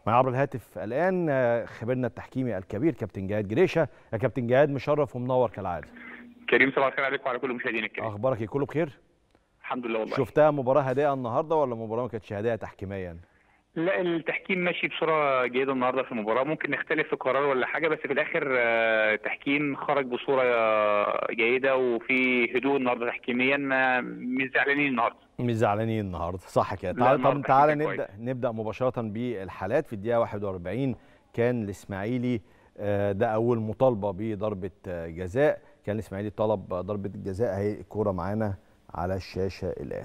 معنا عبر الهاتف الان آه، خبيرنا التحكيمي الكبير كابتن جهاد جريشه يا كابتن جهاد مشرف ومنور كالعاده كريم صباح الخير عليكم وعلى كل مشاهدينا الكريم اخبارك ايه كله بخير الحمد لله والله شفتها مباراه هادئه النهارده ولا مباراه ما كانتش هادئه تحكيميا لا التحكيم ماشي بصوره جيده النهارده في المباراه ممكن نختلف في قرار ولا حاجه بس في الاخر آه، التحكيم خرج بصوره آه، جيده وفي هدوء النهارده تحكيميا آه، مش زعلانين النهارده مش زعلانين النهارده صح كده لا، تعال طب النهاردة تعالى تحكيم نبدا نبدا مباشره بالحالات في الدقيقه 41 كان الاسماعيلي آه، ده اول مطالبه بضربه آه، جزاء كان الاسماعيلي طلب ضربه الجزاء اهي الكوره معانا على الشاشه الان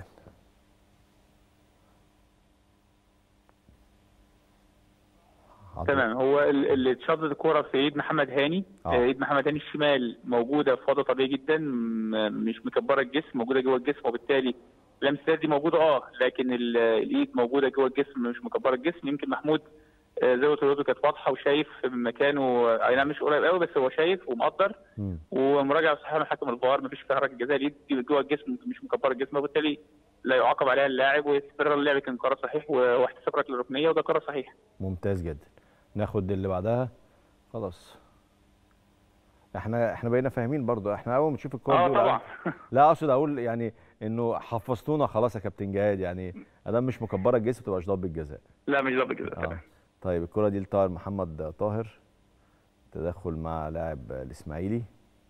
تمام هو ال- اللي اتشدد الكوره في ايد محمد هاني آه. آه. ايد محمد هاني الشمال موجوده في وضع طبيعي جدا م- مش مكبره الجسم موجوده جوه الجسم وبالتالي اللمسات دي موجوده اه لكن ال- الايد موجوده جوه الجسم مش مكبره الجسم يمكن محمود آه، زاويه الوجه كانت واضحه وشايف مكانه آه، اي نعم مش قريب قوي بس هو شايف ومقدر مم. ومراجعه صحيحه من حكم الفار مفيش فيها حركه جزاء الايد جوه الجسم مش مكبره الجسم وبالتالي لا يعاقب عليها اللاعب واستمرار اللعب كان قرار صحيح و- واحتساب ركله ركنيه وده قرار صحيح ممتاز جدا ناخد اللي بعدها خلاص احنا احنا بقينا فاهمين برضو احنا اول ما نشوف الكوره اه دي طبعا لا اقصد اقول يعني انه حفظتونا خلاص يا كابتن جهاد يعني ادام مش مكبره الجسم تبقاش ضربه جزاء لا مش ضربه جزاء اه تمام طيب الكره دي لطاهر محمد طاهر تدخل مع لاعب الاسماعيلي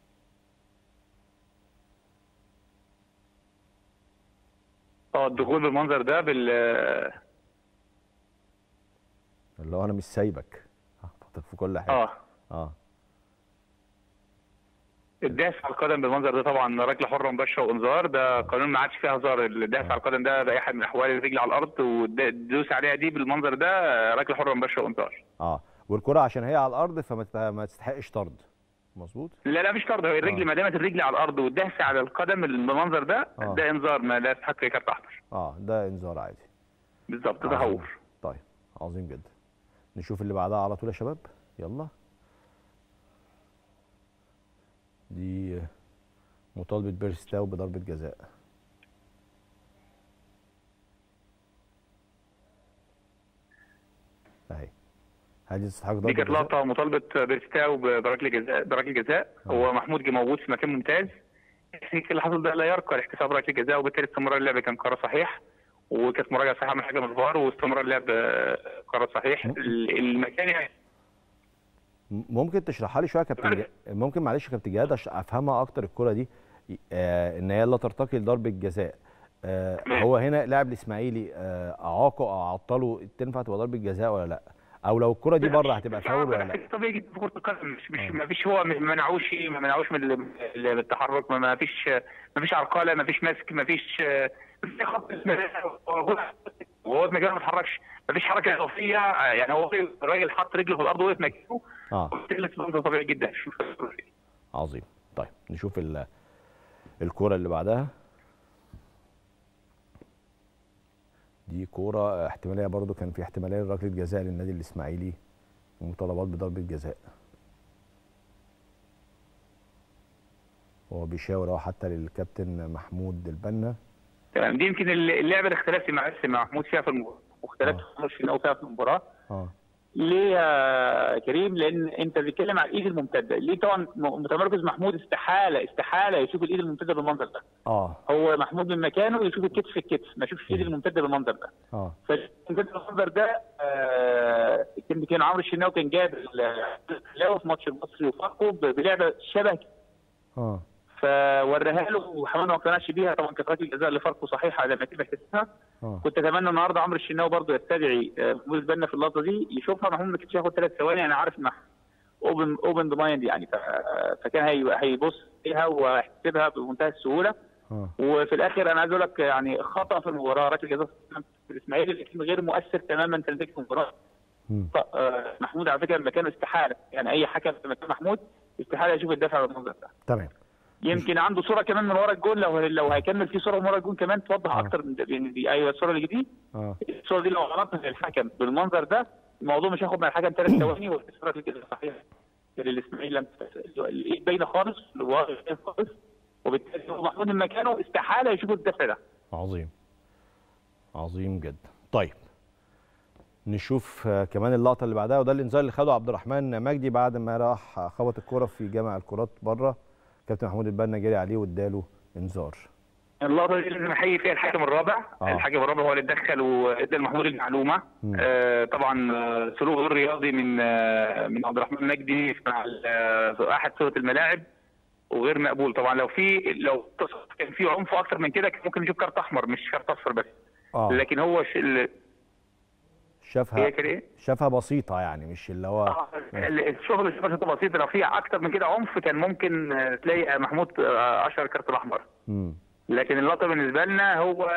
اه الدخول بالمنظر ده بال اللي هو انا مش سايبك هخبطك في كل حاجه اه اه الداس على القدم بالمنظر ده طبعا ركله حره مباشره وانذار ده قانون ما عادش فيها هزار الداس على القدم ده باي حال من الاحوال الرجل على الارض والدوس عليها دي بالمنظر ده ركله حره مباشره وانذار اه والكره عشان هي على الارض فما تت- ما تستحقش طرد مظبوط لا لا مش طرد هو الرجل آه. ما دامت الرجل على الارض والداس على القدم بالمنظر ده آه. ده انذار ما لا يستحق كارت احمر اه ده انذار عادي بالظبط عظيم. تهور طيب عظيم جدا نشوف اللي بعدها على طول يا شباب يلا دي مطالبة بيرستاو بضربة جزاء اهي هل دي تستحق دي ضربة كانت جزاء؟ لقطه مطالبه بيرستاو بركله جزاء بركله جزاء آه. هو محمود جه موجود في مكان ممتاز التكنيك اللي حصل ده لا يرقى لاحتساب ركله جزاء وبالتالي استمرار اللعب كان قرار صحيح وكانت مراجعه صحيحه من حكم الفار واستمرار اللعب آه، قرار صحيح م. ال- المكان يعني ممكن تشرحها لي شويه يا كابتن جا- ممكن معلش يا كابتن جهاد عشان افهمها اكتر الكره دي آه ان هي لا ترتقي لضربه جزاء آه تمام. هو هنا لاعب الاسماعيلي آه اعاقه او عطله تنفع تبقى ضربه جزاء ولا لا او لو الكره دي بره هتبقى فاول ولا لا طبيعي جدا في كره القدم مش مش آه. ما فيش هو ما منعوش ما منعوش من ال- من التحرك ما- ما فيش ما فيش عرقله ما فيش مسك ما فيش ما فيش خط وهو في مكانه ما اتحركش ما فيش حركه اضافيه يعني هو الراجل حط رجله في الارض وقف مكانه اه وبالتالي المنظر طبيعي جدا عظيم طيب نشوف ال- الكره اللي بعدها دي كوره احتماليه برضو كان في احتماليه لركله جزاء للنادي الاسماعيلي ومطالبات بضربه جزاء هو بيشاور اهو حتى للكابتن محمود البنا تمام دي يمكن اللعبه اللي اختلفت مع مع محمود فيها في المباراه واختلفت آه. في فيها في المباراه اه ليه يا كريم؟ لان انت بتتكلم على الايد الممتده، ليه طبعا م- متمركز محمود استحاله استحاله يشوف الايد الممتده بالمنظر ده، اه هو محمود من مكانه يشوف الكتف في الكتف، ما يشوفش الايد مم. الممتده بالمنظر ده، اه فالممتده بالمنظر ده آه، كان كان عمرو الشناوي كان جاب الحلاوه في ماتش المصري وفاركو ب- بلعبه شبه اه فوريها له وحماد ما اقتنعش بيها طبعا كانت ركله الجزاء اللي فاركو صحيحه لما تبقى تحسها اه كنت اتمنى النهارده عمرو الشناوي برضه يستدعي آه، محمود البنا في اللقطه دي يشوفها محمود ما كانش ياخد ثلاث ثواني انا عارف انه اوبن اوبن ذا مايند يعني ف- فكان هي- هيبص فيها وهيحسبها بمنتهى السهوله اه وفي الاخر انا عايز اقول لك يعني خطا في المباراه ركله جزاء في الاسماعيلي لكن غير مؤثر تماما في نتيجه المباراه مم. ف- آه، محمود على فكره مكانه استحاله يعني اي حكم في مكان محمود استحاله يشوف الدفع بالمنظر ده تمام يمكن عنده صوره كمان من ورا الجول لو لو هيكمل في صوره من ورا الجول كمان توضح آه. اكتر من ده يعني دي ايوه الصوره اللي دي اه الصوره دي لو غلطنا للحكم بالمنظر ده الموضوع مش هياخد من الحكم ثلاث ثواني والصوره كده صحيح الاسماعيلي لم الايد باينه خالص الواقع باين خالص وبالتالي هو محمود من مكانه استحاله يشوف الدفع ده عظيم عظيم جدا طيب نشوف آه، كمان اللقطه اللي بعدها وده الانذار اللي خده عبد الرحمن مجدي بعد ما راح خبط الكره في جامع الكرات بره كابتن محمود البنا جري عليه واداله انذار اللقطه دي لازم احيي فيها الحكم الرابع آه. الحكم الرابع هو اللي اتدخل وادى لمحمود المعلومه مم. آه طبعا آه، سلوك غير رياضي من آه من عبد الرحمن مجدي مع ال- آه، في احد صوره الملاعب وغير مقبول طبعا لو في لو كان في عنف اكتر من كده كان ممكن نشوف كارت احمر مش كارت اصفر بس اه لكن هو ش... ال- شافها هي كده ايه؟ شافها بسيطه يعني مش اللي هو آه، ال- الشغل شغل بسيطه لو في اكتر من كده عنف كان ممكن آه، تلاقي محمود آه، اشهر الكارت الاحمر مم. لكن اللقطه بالنسبه لنا هو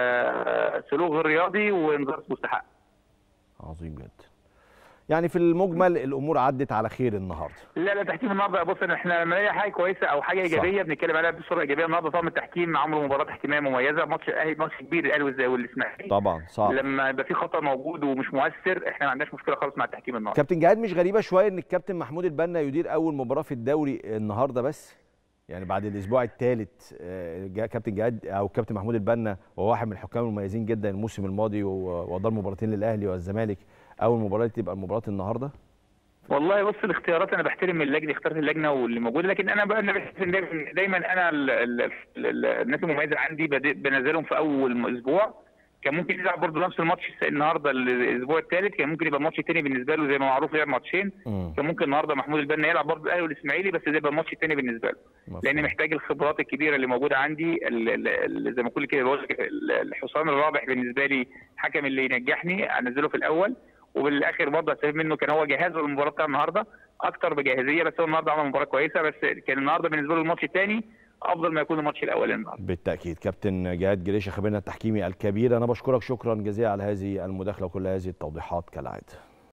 آه، سلوك غير رياضي وانذار مستحق عظيم جدا يعني في المجمل الامور عدت على خير النهارده لا لا تحكيم النهارده بص احنا لما نلاقي حاجه كويسه او حاجه ايجابيه بنتكلم عليها بصوره ايجابيه النهارده طبعا التحكيم عملوا مباراه تحكيميه مميزه ماتش الاهلي ماتش كبير الاهلي والز- والاسماعيلي طبعا صعب لما يبقى في خطا موجود ومش مؤثر احنا ما عندناش مشكله خالص مع التحكيم النهارده كابتن جهاد مش غريبه شويه ان الكابتن محمود البنا يدير اول مباراه في الدوري النهارده بس يعني بعد الاسبوع الثالث كابتن جهاد او كابتن محمود البنا وهو واحد من الحكام المميزين جدا الموسم الماضي و- ودار مباراتين للاهلي والزمالك اول مباراه تبقى المباراه النهارده والله بص الاختيارات انا بحترم اللجنه اختيارات اللجنه واللي موجود لكن انا بقى انا بحس إن دايما, دايما انا ال ال ال الناس المميزه عندي بدي- بنزلهم في اول اسبوع كان ممكن يلعب برضه نفس الماتش النهارده الاسبوع الثالث كان ممكن يبقى الماتش الثاني بالنسبه له زي ما معروف لعب ماتشين مم. كان ممكن النهارده محمود البنا يلعب برضه الاهلي والاسماعيلي بس ده يبقى الماتش الثاني بالنسبه له مفهوم. لان محتاج الخبرات الكبيره اللي موجوده عندي ال- ال- ال- زي ما كل كده بقول لك ال- الحصان الرابح بالنسبه لي الحكم اللي ينجحني انزله في الاول وبالاخر برضه استفيد منه كان هو جهازه للمباراه بتاع النهارده اكتر بجاهزيه بس هو النهارده عمل مباراه كويسه بس كان النهارده بالنسبه له الماتش الثاني افضل ما يكون الماتش الاول النهارده بالتاكيد كابتن جهاد جريشه خبيرنا التحكيمي الكبير انا بشكرك شكرا جزيلا على هذه المداخله وكل هذه التوضيحات كالعاده